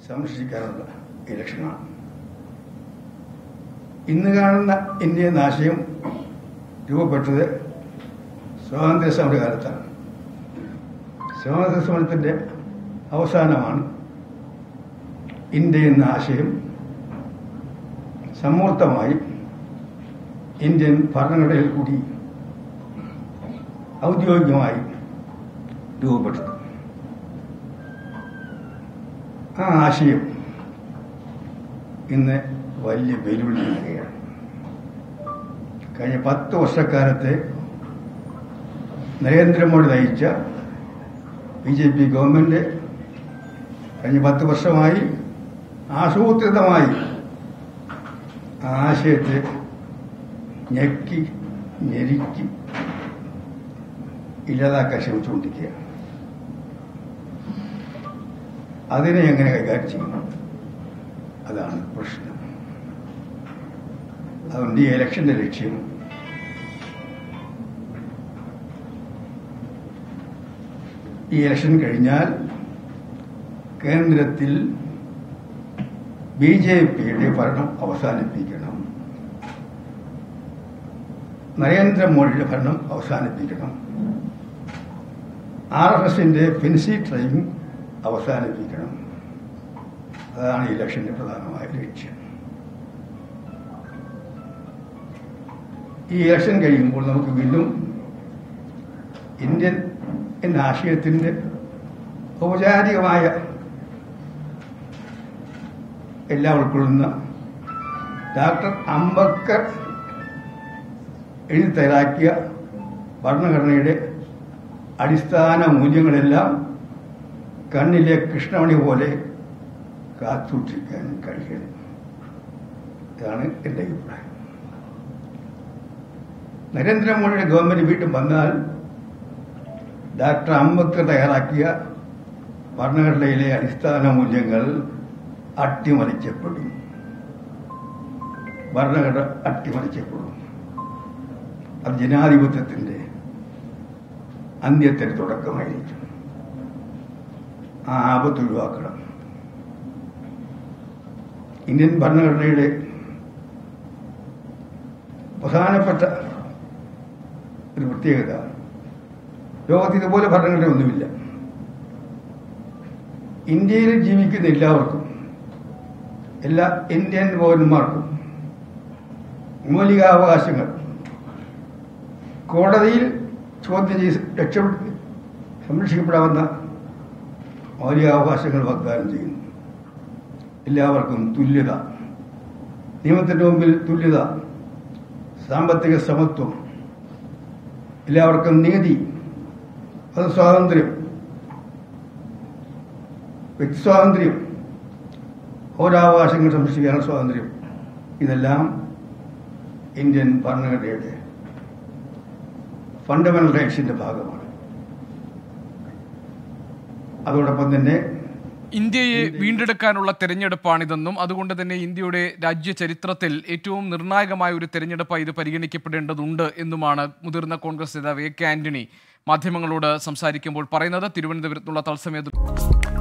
സംരക്ഷിക്കാനുള്ള ഇലക്ഷനാണ് ഇന്ന് കാണുന്ന ഇന്ത്യ എന്ന ആശയം രൂപപ്പെട്ടത് സ്വാതന്ത്ര്യ സമരകാലത്താണ് സ്വാതന്ത്ര്യ സമരത്തിന്റെ അവസാനമാണ് ഇന്ത്യ എന്ന ആശയം സമൂർത്തമായി ഇന്ത്യൻ ഭരണഘടനയിൽ കൂടി ഔദ്യോഗികമായി രൂപപ്പെട്ടത് ആ ആശയം ഇന്ന് വലിയ വെല്ലുവിളി നൽകുകയാണ് കഴിഞ്ഞ പത്ത് വർഷക്കാലത്തെ നരേന്ദ്രമോദി നയിച്ച ബി ജെ പി ഗവൺമെന്റ് കഴിഞ്ഞ പത്ത് വർഷമായി ആസൂത്രിതമായി ആ ആശയത്തെ ഞെക്കി ഞെരുക്കി ഇല്ലാതാക്കാൻ ശ്രമിച്ചുകൊണ്ടിരിക്കുകയാണ് അതിനെ എങ്ങനെ കൈകാര്യം ചെയ്യണം അതാണ് പ്രശ്നം അതുകൊണ്ട് ഈ ഇലക്ഷന്റെ ലക്ഷ്യം ഈ ഇലക്ഷൻ കഴിഞ്ഞാൽ കേന്ദ്രത്തിൽ ബി ജെ പിയുടെ ഭരണം അവസാനിപ്പിക്കണം നരേന്ദ്രമോദിയുടെ ഭരണം അവസാനിപ്പിക്കണം ആർ എസ് എസിന്റെ ഫെൻസി ട്രെയിനിങ് അവസാനിപ്പിക്കണം അതാണ് ഈ ഇലക്ഷന്റെ പ്രധാനമായ ലക്ഷ്യം ഈ ഇലക്ഷൻ കഴിയുമ്പോൾ നമുക്ക് വീണ്ടും ഇന്ത്യൻ എന്ന ആശയത്തിന്റെ ഔപചാരികമായ എല്ലാം ഉൾക്കൊള്ളുന്ന ഡോക്ടർ അംബേദ്കർ എഴുതി തയ്യാറാക്കിയ ഭരണഘടനയുടെ അടിസ്ഥാന മൂല്യങ്ങളെല്ലാം കണ്ണിലെ കൃഷ്ണമണി പോലെ കാത്തുസൂക്ഷിക്കാൻ കഴിയണം ഇതാണ് എന്റെ അഭിപ്രായം നരേന്ദ്രമോദിയുടെ ഗവൺമെന്റ് വീണ്ടും വന്നാൽ ഡോക്ടർ അംബേദ്കർ തയ്യാറാക്കിയ ഭരണഘടനയിലെ അടിസ്ഥാന മൂല്യങ്ങൾ അട്ടിമറിക്കപ്പെടും ഭരണഘടന അട്ടിമറിക്കപ്പെടും അത് ജനാധിപത്യത്തിന്റെ അന്ത്യത്തിന് തുടക്കമായിരിക്കും ആ ആപത്ത് ഒഴിവാക്കണം ഇന്ത്യൻ ഭരണഘടനയുടെ പ്രധാനപ്പെട്ട ഒരു പ്രത്യേകത ലോകത്ത് ഇതുപോലെ ഭരണഘടന ഒന്നുമില്ല ഇന്ത്യയിൽ ജീവിക്കുന്ന എല്ലാവർക്കും എല്ലാ ഇന്ത്യൻ പൗരന്മാർക്കും മൗലികാവകാശങ്ങൾ കോടതിയിൽ ചോദ്യം ചെയ്ത് രക്ഷപ്പെട്ട് സംരക്ഷിക്കപ്പെടാവുന്ന മൗലികാവകാശങ്ങൾ വാഗ്ദാനം ചെയ്യുന്നു എല്ലാവർക്കും തുല്യത നിയമത്തിന്റെ മുമ്പിൽ തുല്യത സാമ്പത്തിക സമത്വം എല്ലാവർക്കും നീതി അത് സ്വാതന്ത്ര്യം വ്യക്തി സ്വാതന്ത്ര്യം പൗരാവകാശങ്ങൾ സംരക്ഷിക്കാനുള്ള സ്വാതന്ത്ര്യം ഇതെല്ലാം ഇന്ത്യൻ ഭരണഘടനയുടെ ഫണ്ടമെന്റൽ റൈറ്റ്സിന്റെ ഭാഗമാണ് അതോടൊപ്പം തന്നെ ഇന്ത്യയെ വീണ്ടെടുക്കാനുള്ള തെരഞ്ഞെടുപ്പാണിതെന്നും അതുകൊണ്ട് തന്നെ ഇന്ത്യയുടെ രാജ്യ ചരിത്രത്തിൽ ഏറ്റവും നിർണായകമായ ഒരു തെരഞ്ഞെടുപ്പായി ഇത് പരിഗണിക്കപ്പെടേണ്ടതുണ്ട് എന്നുമാണ് മുതിർന്ന കോൺഗ്രസ് നേതാവ് എ കെ ആന്റണി മാധ്യമങ്ങളോട് സംസാരിക്കുമ്പോൾ പറയുന്നത് തിരുവനന്തപുരത്തുള്ള തത്സമയ